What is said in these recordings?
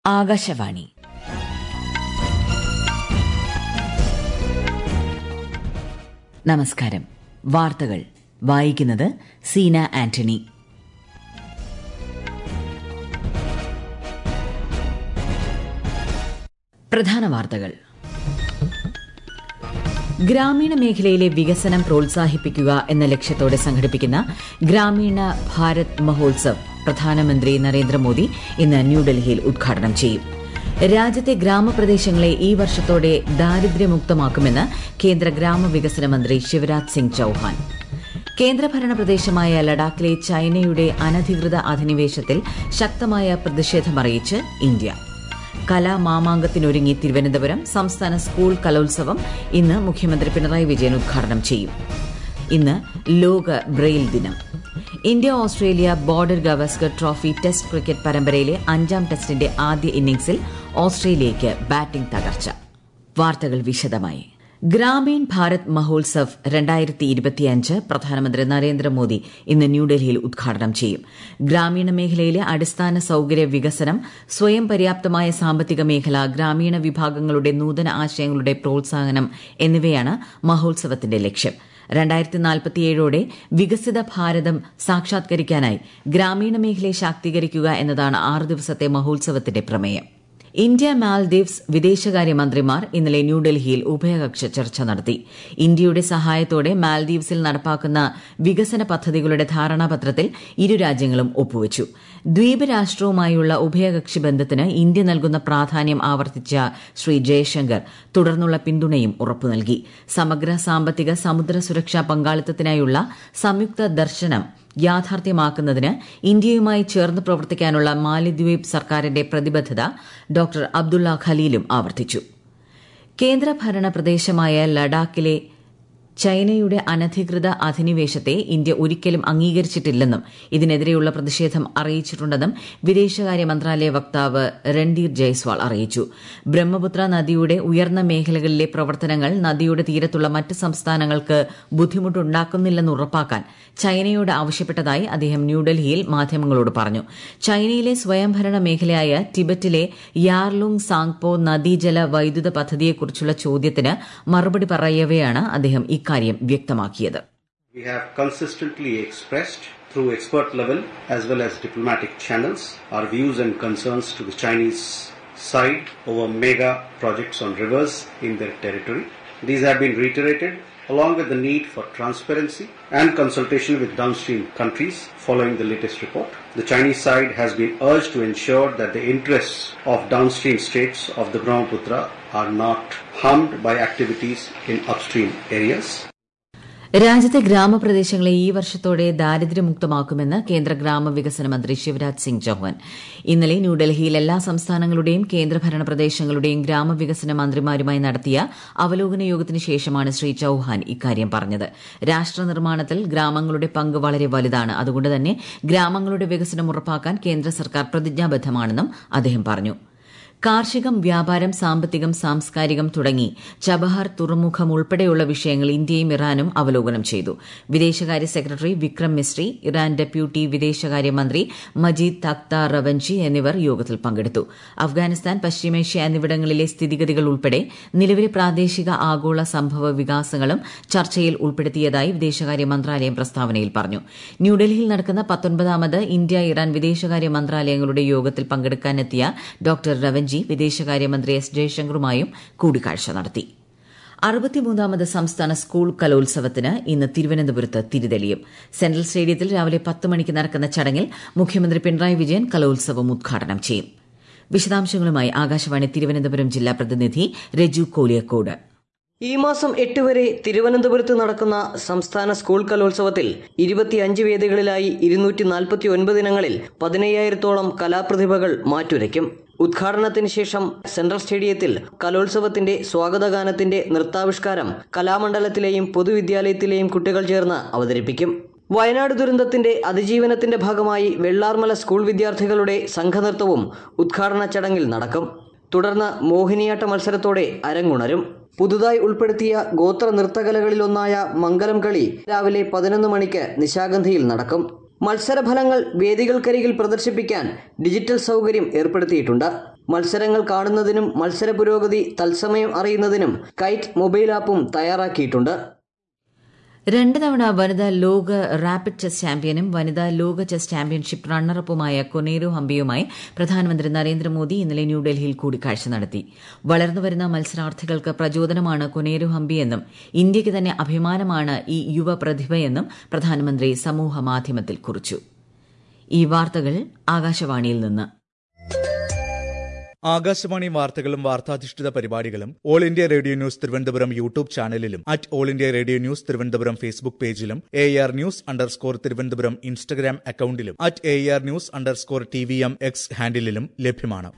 ആകാശവാണി നമസ്കാരം വാർത്തകൾ വായിക്കുന്നത് സീന ആന്റണി പ്രധാന വാർത്തകൾ ഗ്രാമീണ മേഖലയിലെ വികസനം പ്രോത്സാഹിപ്പിക്കുക എന്ന ലക്ഷ്യത്തോടെ സംഘടിപ്പിക്കുന്ന ഗ്രാമീണ ഭാരത് മഹോത്സവ് പ്രധാനമന്ത്രി നരേന്ദ്രമോദി ഇന്ന് ന്യൂഡൽഹിയിൽ ഉദ്ഘാടനം ചെയ്യും രാജ്യത്തെ ഗ്രാമപ്രദേശങ്ങളെ ഈ വർഷത്തോടെ ദാരിദ്ര്യമുക്തമാക്കുമെന്ന് കേന്ദ്ര ഗ്രാമവികസന മന്ത്രി ശിവരാജ് സിംഗ് ചൌഹാൻ കേന്ദ്രഭരണ പ്രദേശമായ ലഡാക്കിലെ ചൈനയുടെ അനധികൃത അധിനിവേശത്തിൽ ശക്തമായ പ്രതിഷേധമറിയിച്ച് ഇന്ത്യ കലാമാമാങ്കത്തിനൊരുങ്ങി തിരുവനന്തപുരം സംസ്ഥാന സ്കൂൾ കലോത്സവം ഇന്ന് മുഖ്യമന്ത്രി പിണറായി വിജയൻ ഉദ്ഘാടനം ചെയ്യും ഇന്ന് ലോക ബ്രെയിൽ ദിനം India Australia border Gavaskar trophy test cricket പരമ്പരയിലെ അഞ്ചാം ടെസ്റ്റിന്റെ ആദ്യ ഇന്നിംഗ്സിൽ ഓസ്ട്രേലിയയ്ക്ക് ബാറ്റിംഗ് തകർച്ച വാർത്തകൾ വിശദമായി ഗ്രാമീൺ ഭാരത് മഹോത്സവ് രണ്ടായിരത്തി ഇരുപത്തിയഞ്ച് പ്രധാനമന്ത്രി നരേന്ദ്രമോദി ഇന്ന് ന്യൂഡൽഹിയിൽ ഉദ്ഘാടനം ചെയ്യും ഗ്രാമീണ മേഖലയിലെ അടിസ്ഥാന സൌകര്യ വികസനം സ്വയം പര്യാപ്തമായ സാമ്പത്തിക മേഖല ഗ്രാമീണ വിഭാഗങ്ങളുടെ നൂതന ആശയങ്ങളുടെ പ്രോത്സാഹനം എന്നിവയാണ് മഹോത്സവത്തിന്റെ ലക്ഷ്യം രണ്ടായിരത്തി നാൽപ്പത്തിയേഴോടെ വികസിത ഭാരതം സാക്ഷാത്കരിക്കാനായി ഗ്രാമീണ മേഖലയെ ശാക്തീകരിക്കുക എന്നതാണ് ആറ് ദിവസത്തെ മഹോത്സവത്തിന്റെ പ്രമേയം ഇന്ത്യ മാൽദീവ്സ് വിദേശകാര്യമന്ത്രിമാർ ഇന്നലെ ന്യൂഡൽഹിയിൽ ഉഭയകക്ഷി ചർച്ച നടത്തി ഇന്ത്യയുടെ സഹായത്തോടെ മാൽദീവ്സിൽ നടപ്പാക്കുന്ന വികസന പദ്ധതികളുടെ ധാരണാപത്രത്തിൽ ഇരു രാജ്യങ്ങളും ഒപ്പുവച്ചു ദ്വീപ് രാഷ്ട്രവുമായുള്ള ഉഭയകക്ഷി ബന്ധത്തിന് ഇന്ത്യ നൽകുന്ന പ്രാധാന്യം ആവർത്തിച്ച ശ്രീ ജയശങ്കർ തുടർന്നുള്ള പിന്തുണയും ഉറപ്പു നൽകി സമഗ്ര സാമ്പത്തിക സമുദ്ര സുരക്ഷാ പങ്കാളിത്തത്തിനായുള്ള സംയുക്ത ദർശനം യാഥാർത്ഥ്യമാക്കുന്നതിന് ഇന്ത്യയുമായി ചേർന്ന് പ്രവർത്തിക്കാനുള്ള മാലിദ്വീപ് സർക്കാരിന്റെ പ്രതിബദ്ധത ഡോക്ടർ അബ്ദുള്ള ഖലീലും ആവർത്തിച്ചു കേന്ദ്രഭരണ പ്രദേശമായ ലഡാക്കിലെ ചൈനയുടെ അനധികൃത അധിനിവേശത്തെ ഇന്ത്യ ഒരിക്കലും അംഗീകരിച്ചിട്ടില്ലെന്നും ഇതിനെതിരെയുള്ള പ്രതിഷേധം അറിയിച്ചിട്ടുണ്ടെന്നും വിദേശകാര്യ മന്ത്രാലയ വക്താവ് രൺധീർ ജയ്സ്വാൾ അറിയിച്ചു ബ്രഹ്മപുത്ര നദിയുടെ ഉയർന്ന മേഖലകളിലെ പ്രവർത്തനങ്ങൾ നദിയുടെ തീരത്തുള്ള മറ്റ് സംസ്ഥാനങ്ങൾക്ക് ബുദ്ധിമുട്ടുണ്ടാക്കുന്നില്ലെന്ന് ഉറപ്പാക്കാൻ ചൈനയോട് ആവശ്യപ്പെട്ടതായി അദ്ദേഹം ന്യൂഡൽഹിയിൽ മാധ്യമങ്ങളോട് പറഞ്ഞു ചൈനയിലെ സ്വയംഭരണ മേഖലയായ ടിബറ്റിലെ യാർലുങ് സാങ്പോ നദീജല വൈദ്യുത പദ്ധതിയെക്കുറിച്ചുള്ള ചോദ്യത്തിന് മറുപടി പറയവെയാണ് അദ്ദേഹം ഇക്കാര്യം വ്യക്തമാക്കിയത് We have consistently expressed through expert level as well as diplomatic channels our views and concerns to the Chinese side over mega projects on rivers in their territory. These have been reiterated along with the need for transparency and consultation with downstream countries following the latest report. The Chinese side has been urged to ensure that the interests of downstream states of the Brahmaputra are not harmed by activities in upstream areas. രാജ്യത്തെ ഗ്രാമപ്രദേശങ്ങളെ ഈ വർഷത്തോടെ ദാരിദ്ര്യമുക്തമാക്കുമെന്ന് കേന്ദ്ര ഗ്രാമവികസന മന്ത്രി ശിവരാജ് സിംഗ് ചൌഹാൻ ഇന്നലെ ന്യൂഡൽഹിയിൽ എല്ലാ സംസ്ഥാനങ്ങളുടെയും കേന്ദ്രഭരണ പ്രദേശങ്ങളുടെയും ഗ്രാമവികസന മന്ത്രിമാരുമായി നടത്തിയ അവലോകന യോഗത്തിന് ശേഷമാണ് ശ്രീ ചൌഹാൻ ഇക്കാര്യം പറഞ്ഞത് രാഷ്ട്ര നിർമ്മാണത്തിൽ ഗ്രാമങ്ങളുടെ പങ്ക് വളരെ വലുതാണ് അതുകൊണ്ട് തന്നെ ഗ്രാമങ്ങളുടെ വികസനം ഉറപ്പാക്കാൻ കേന്ദ്ര സർക്കാർ പ്രതിജ്ഞാബദ്ധമാണെന്നും അദ്ദേഹം പറഞ്ഞു കാർഷികം വ്യാപാരം സാമ്പത്തികം സാംസ്കാരികം തുടങ്ങി ചബഹാർ തുറമുഖം ഉൾപ്പെടെയുള്ള വിഷയങ്ങൾ ഇന്ത്യയും ഇറാനും അവലോകനം ചെയ്തു വിദേശകാര്യ secretary Vikram Misri Iran deputy വിദേശകാര്യമന്ത്രി മജീദ് തക്ത റവഞ്ചി എന്നിവർ യോഗത്തിൽ പങ്കെടുത്തു അഫ്ഗാനിസ്ഥാൻ പശ്ചിമേഷ്യ എന്നിവിടങ്ങളിലെ സ്ഥിതിഗതികൾ ഉൾപ്പെടെ നിലവിലെ പ്രാദേശിക ആഗോള സംഭവ വികാസങ്ങളും ചർച്ചയിൽ ഉൾപ്പെടുത്തിയതായി വിദേശകാര്യ മന്ത്രാലയം പ്രസ്താവനയിൽ പറഞ്ഞു ന്യൂഡൽഹിയിൽ നടക്കുന്ന പത്തൊൻപതാമത് ഇന്ത്യ ഇറാൻ വിദേശകാര്യ മന്ത്രാലയങ്ങളുടെ യോഗത്തിൽ പങ്കെടുക്കാനെത്തിയ ഡോക്ടർ റവഞ്ചി ജി വിദേശകാര്യമന്ത്രി എസ് ജയശങ്കറുമായും കൂടിക്കാഴ്ച നടത്തി അറുപത്തിമൂന്നാമത് സംസ്ഥാന സ്കൂൾ കലോത്സവത്തിന് ഇന്ന് തിരുവനന്തപുരത്ത് തിരിതെളിയും സെൻട്രൽ സ്റ്റേഡിയത്തിൽ രാവിലെ പത്ത് മണിക്ക് നടക്കുന്ന ചടങ്ങിൽ മുഖ്യമന്ത്രി പിണറായി വിജയൻ കലോത്സവം ഉദ്ഘാടനം ചെയ്യും വിശദാംശങ്ങളുമായി ആകാശവാണി തിരുവനന്തപുരം ജില്ലാ പ്രതിനിധി രജു കോലിയക്കോട് ഈ മാസം എട്ട് വരെ തിരുവനന്തപുരത്ത് നടക്കുന്ന സംസ്ഥാന സ്കൂൾ കലോത്സവത്തിൽ ഇരുപത്തിയഞ്ച് വേദികളിലായി ഇരുന്നൂറ്റി നാൽപ്പത്തി ഒൻപത് ഇനങ്ങളിൽ പതിനയ്യായിരത്തോളം കലാപ്രതിഭകൾ മാറ്റുരയ്ക്കും ഉദ്ഘാടനത്തിന് ശേഷം സെൻട്രൽ സ്റ്റേഡിയത്തിൽ കലോത്സവത്തിന്റെ സ്വാഗതഗാനത്തിന്റെ നൃത്താവിഷ്കാരം കലാമണ്ഡലത്തിലെയും പൊതുവിദ്യാലയത്തിലെയും കുട്ടികൾ ചേർന്ന് അവതരിപ്പിക്കും വയനാട് ദുരന്തത്തിന്റെ അതിജീവനത്തിന്റെ ഭാഗമായി വെള്ളാർമല സ്കൂൾ വിദ്യാർത്ഥികളുടെ സംഘനൃത്തവും ഉദ്ഘാടന ചടങ്ങിൽ നടക്കും തുടർന്ന് മോഹിനിയാട്ട മത്സരത്തോടെ അരങ്ങുണരും പുതുതായി ഉൾപ്പെടുത്തിയ ഗോത്ര നൃത്തകലകളിലൊന്നായ മംഗലം കളി രാവിലെ പതിനൊന്ന് മണിക്ക് നിശാഗന്ധിയിൽ നടക്കും മത്സരഫലങ്ങൾ വേദികൾക്കരികിൽ പ്രദർശിപ്പിക്കാൻ ഡിജിറ്റൽ സൗകര്യം ഏർപ്പെടുത്തിയിട്ടുണ്ട് മത്സരങ്ങൾ കാണുന്നതിനും മത്സര പുരോഗതി തത്സമയം അറിയുന്നതിനും കൈറ്റ് മൊബൈൽ ആപ്പും തയ്യാറാക്കിയിട്ടുണ്ട് രണ്ട് തവണ വനിതാ ലോക റാപ്പിഡ് ചെസ് ചാമ്പ്യനും വനിതാ ലോക ചെസ് ചാമ്പ്യൻഷിപ്പ് റണ്ണറപ്പുമായ കൊനേരു ഹംപിയുമായി പ്രധാനമന്ത്രി നരേന്ദ്രമോദി ഇന്നലെ ന്യൂഡൽഹിയിൽ കൂടിക്കാഴ്ച നടത്തി വളർന്നുവരുന്ന മത്സരാർത്ഥികൾക്ക് പ്രചോദനമാണ് കൊനേരു ഹംപിയെന്നും ഇന്ത്യയ്ക്ക് തന്നെ അഭിമാനമാണ് ഈ യുവ പ്രതിഭയെന്നും പ്രധാനമന്ത്രി സമൂഹ മാധ്യമത്തിൽ കുറിച്ചു ഈ വാർത്തകൾ ആകാശവാണിയിൽ നിന്ന് ആകാശവാണി വാർത്തകളും വാർത്താധിഷ്ഠിത പരിപാടികളും all India radio news Thiruvananthapuram YouTube ചാനലിലും at all India radio news Thiruvananthapuram Facebook പേജിലും A R news underscore Thiruvananthapuram Instagram അക്കൌണ്ടിലും at A R news underscore T V M X ഹാൻഡിലും ലഭ്യമാണ്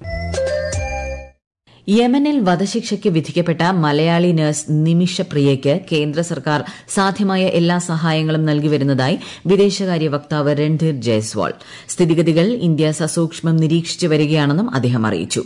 യമനിൽ വധശിക്ഷയ്ക്ക് വിധിക്കപ്പെട്ട മലയാളി നഴ്സ് നിമിഷ പ്രിയയ്ക്ക് കേന്ദ്ര സർക്കാർ സാധ്യമായ എല്ലാ സഹായങ്ങളും നൽകി വരുന്നതായി വിദേശകാര്യ വക്താവ് രൺധീർ ജയ്സ്വാൾ സ്ഥിതിഗതികൾ ഇന്ത്യ സസൂക്ഷ്മം നിരീക്ഷിച്ചു വരികയാണെന്നും അദ്ദേഹം അറിയിച്ചു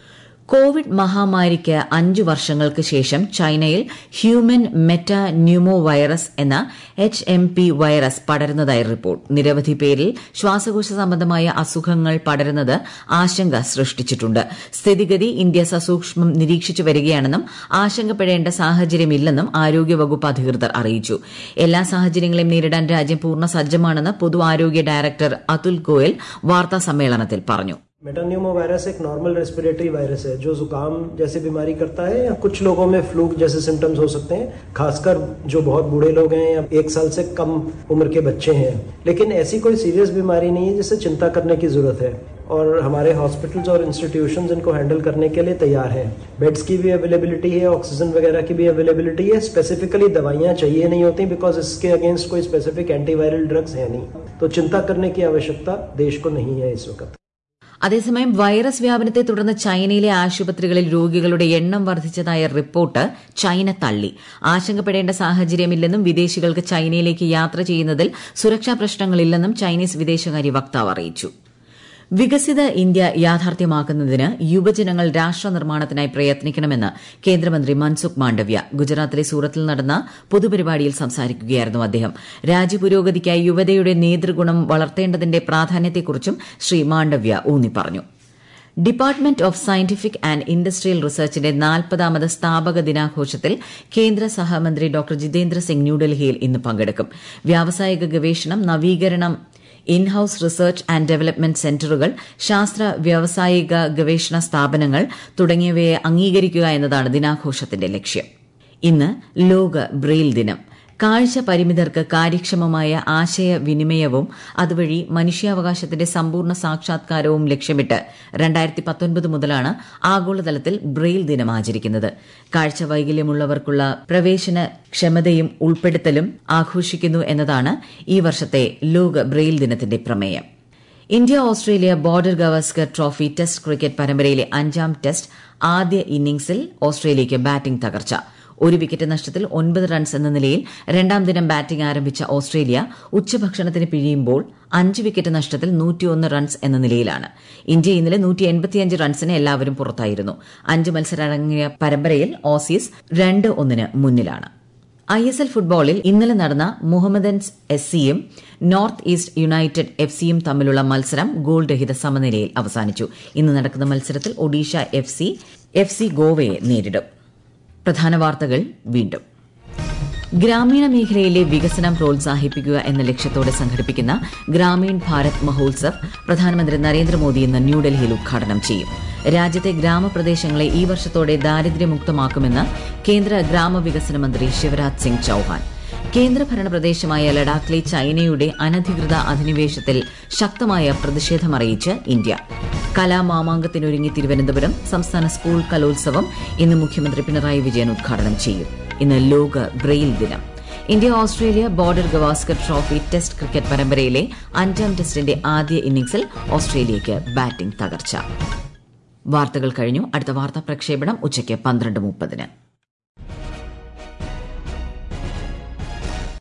കോവിഡ് മഹാമാരിക്ക് അഞ്ചു വർഷങ്ങൾക്ക് ശേഷം ചൈനയിൽ ഹ്യൂമൻ മെറ്റാ ന്യൂമോ വൈറസ് എന്ന എച്ച് എം പി വൈറസ് പടരുന്നതായി റിപ്പോർട്ട് നിരവധി പേരിൽ ശ്വാസകോശ സംബന്ധമായ അസുഖങ്ങൾ പടരുന്നത് ആശങ്ക സൃഷ്ടിച്ചിട്ടുണ്ട് സ്ഥിതിഗതി ഇന്ത്യ സസൂക്ഷ്മം നിരീക്ഷിച്ചു വരികയാണെന്നും ആശങ്കപ്പെടേണ്ട സാഹചര്യമില്ലെന്നും ആരോഗ്യവകുപ്പ് അധികൃതർ അറിയിച്ചു എല്ലാ സാഹചര്യങ്ങളെയും നേരിടാൻ രാജ്യം പൂർണ്ണ സജ്ജമാണെന്ന് പൊതു ആരോഗ്യ ഡയറക്ടർ അതുൽ ഗോയൽ വാർത്താ സമ്മേളനത്തിൽ പറഞ്ഞു मेटान्यूमो वायरस एक नॉर्मल रेस्पिरेटरी वायरस है जो जुकाम जैसे बीमारी करता है या कुछ लोगों में फ्लू जैसे सिम्टम्स हो सकते हैं खासकर जो बहुत बूढ़े लोग हैं या एक साल से कम उम्र के बच्चे हैं लेकिन ऐसी कोई सीरियस बीमारी नहीं है जिससे चिंता करने की जरूरत है और हमारे हॉस्पिटल्स और इंस्टीट्यूशन इनको हैंडल करने के लिए तैयार हैं बेड्स की भी अवेलेबिलिटी है ऑक्सीजन वगैरह की भी अवेलेबिलिटी है स्पेसिफिकली दवाइयां चाहिए नहीं होती बिकॉज इसके अगेंस्ट कोई स्पेसिफिक एंटीवायरल ड्रग्स है नहीं तो चिंता करने की आवश्यकता देश को नहीं है इस वक्त അതേസമയം വൈറസ് വ്യാപനത്തെ തുടർന്ന് ചൈനയിലെ ആശുപത്രികളിൽ രോഗികളുടെ എണ്ണം വർദ്ധിച്ചതായ റിപ്പോർട്ട് ചൈന തള്ളി ആശങ്കപ്പെടേണ്ട സാഹചര്യമില്ലെന്നും വിദേശികൾക്ക് ചൈനയിലേക്ക് യാത്ര ചെയ്യുന്നതിൽ സുരക്ഷാ പ്രശ്നങ്ങളില്ലെന്നും ചൈനീസ് വിദേശകാര്യ വക്താവ് അറിയിച്ചു വികസിത ഇന്ത്യ യാഥാർത്ഥ്യമാക്കുന്നതിന് യുവജനങ്ങൾ രാഷ്ട്ര നിർമ്മാണത്തിനായി പ്രയത്നിക്കണമെന്ന് കേന്ദ്രമന്ത്രി മൻസുഖ് മാണ്ഡവ്യ ഗുജറാത്തിലെ സൂറത്തിൽ നടന്ന പൊതുപരിപാടിയിൽ സംസാരിക്കുകയായിരുന്നു അദ്ദേഹം രാജ്യപുരോഗതിക്കായി യുവതയുടെ നേതൃഗുണം വളർത്തേണ്ടതിന്റെ പ്രാധാന്യത്തെക്കുറിച്ചും ശ്രീ മാണ്ഡവ്യ ഊന്നിപ്പറഞ്ഞു department of scientific and industrial റിസർച്ചിന്റെ നാൽപ്പതാമത് സ്ഥാപക ദിനാഘോഷത്തിൽ കേന്ദ്ര സഹമന്ത്രി ഡോക്ടർ ജിതേന്ദ്ര സിംഗ് ന്യൂഡൽഹിയിൽ ഇന്ന് പങ്കെടുക്കും വ്യാവസായിക ഗവേഷണം നവീകരണം in house research and development സെന്ററുകൾ ശാസ്ത്ര വ്യാവസായിക ഗവേഷണ സ്ഥാപനങ്ങൾ തുടങ്ങിയവയെ അംഗീകരിക്കുക എന്നതാണ് ദിനാഘോഷത്തിന്റെ ലക്ഷ്യം ഇന്ന് ലോക ബ്രെയിൽ ദിനം കാഴ്ച പരിമിതർക്ക് കാര്യക്ഷമമായ ആശയവിനിമയവും അതുവഴി മനുഷ്യാവകാശത്തിന്റെ സമ്പൂർണ്ണ സാക്ഷാത്കാരവും ലക്ഷ്യമിട്ട് രണ്ടായിരത്തി പത്തൊൻപത് മുതലാണ് ആഗോളതലത്തിൽ ബ്രെയിൽ ദിനം ആചരിക്കുന്നത് കാഴ്ച വൈകല്യമുള്ളവർക്കുള്ള പ്രവേശന ക്ഷമതയും ഉൾപ്പെടുത്തലും ആഘോഷിക്കുന്നു എന്നതാണ് ഈ വർഷത്തെ ലോക ബ്രെയിൽ ദിനത്തിന്റെ പ്രമേയം India Australia border Gavaskar trophy test cricket പരമ്പരയിലെ അഞ്ചാം ടെസ്റ്റ് ആദ്യ ഇന്നിംഗ്സിൽ ഓസ്ട്രേലിയയ്ക്ക് ബാറ്റിംഗ് തകർച്ച ഒരു വിക്കറ്റ് നഷ്ടത്തിൽ ഒൻപത് റൺസ് എന്ന നിലയിൽ രണ്ടാം ദിനം ബാറ്റിംഗ് ആരംഭിച്ച ഓസ്ട്രേലിയ ഉച്ചഭക്ഷണത്തിന് പിഴിയുമ്പോൾ അഞ്ച് വിക്കറ്റ് നഷ്ടത്തിൽ നൂറ്റിയൊന്ന് റൺസ് എന്ന നിലയിലാണ് ഇന്ത്യ ഇന്നലെ നൂറ്റി എൺപത്തിയഞ്ച് റൺസിന് എല്ലാവരും പുറത്തായിരുന്നു അഞ്ച് മത്സരമടങ്ങിയ പരമ്പരയിൽ ഓസീസ് രണ്ട് ഒന്നിന് മുന്നിലാണ് ഐ എസ് എൽ ഫുട്ബോളിൽ ഇന്നലെ നടന്ന മുഹമ്മദൻസ് എസ് സിയും നോർത്ത് ഈസ്റ്റ് യുണൈറ്റഡ് എഫ് സിയും തമ്മിലുള്ള മത്സരം ഗോൾ രഹിത സമനിലയിൽ അവസാനിച്ചു ഇന്ന് നടക്കുന്ന മത്സരത്തിൽ Odisha F C F C ഗോവയെ നേരിടും പ്രധാന വാർത്തകൾ വീണ്ടും ഗ്രാമീണ മേഖലയിലെ വികസനം പ്രോത്സാഹിപ്പിക്കുക എന്ന ലക്ഷ്യത്തോടെ സംഘടിപ്പിക്കുന്ന ഗ്രാമീൺ ഭാരത് മഹോത്സവ് പ്രധാനമന്ത്രി നരേന്ദ്രമോദി ഇന്ന് ന്യൂഡൽഹിയിൽ ഉദ്ഘാടനം ചെയ്യും രാജ്യത്തെ ഗ്രാമപ്രദേശങ്ങളെ ഈ വർഷത്തോടെ ദാരിദ്ര്യമുക്തമാക്കുമെന്ന് കേന്ദ്ര ഗ്രാമവികസന മന്ത്രി ശിവരാജ് സിംഗ് ചൌഹാൻ കേന്ദ്രഭരണ പ്രദേശമായ ലഡാക്കിലെ ചൈനയുടെ അനധികൃത അധിനിവേശത്തിൽ ശക്തമായ പ്രതിഷേധമറിയിച്ച് ഇന്ത്യ കലാമാമാങ്കത്തിനൊരുങ്ങി തിരുവനന്തപുരം സംസ്ഥാന സ്കൂൾ കലോത്സവം ഇന്ന് മുഖ്യമന്ത്രി പിണറായി വിജയൻ ഉദ്ഘാടനം ചെയ്യും ഇന്ന് ലോക ബ്രെയിൽ ദിനം India Australia border Gavaskar trophy test cricket പരമ്പരയിലെ അഞ്ചാം ടെസ്റ്റിന്റെ ആദ്യ ഇന്നിംഗ്സിൽ ഓസ്ട്രേലിയയ്ക്ക് ബാറ്റിംഗ് തകർച്ച വാർത്തകൾ കഴിഞ്ഞു അടുത്ത വാർത്താ പ്രക്ഷേപണം ഉച്ചയ്ക്ക് പന്ത്രണ്ട് മുപ്പതിന്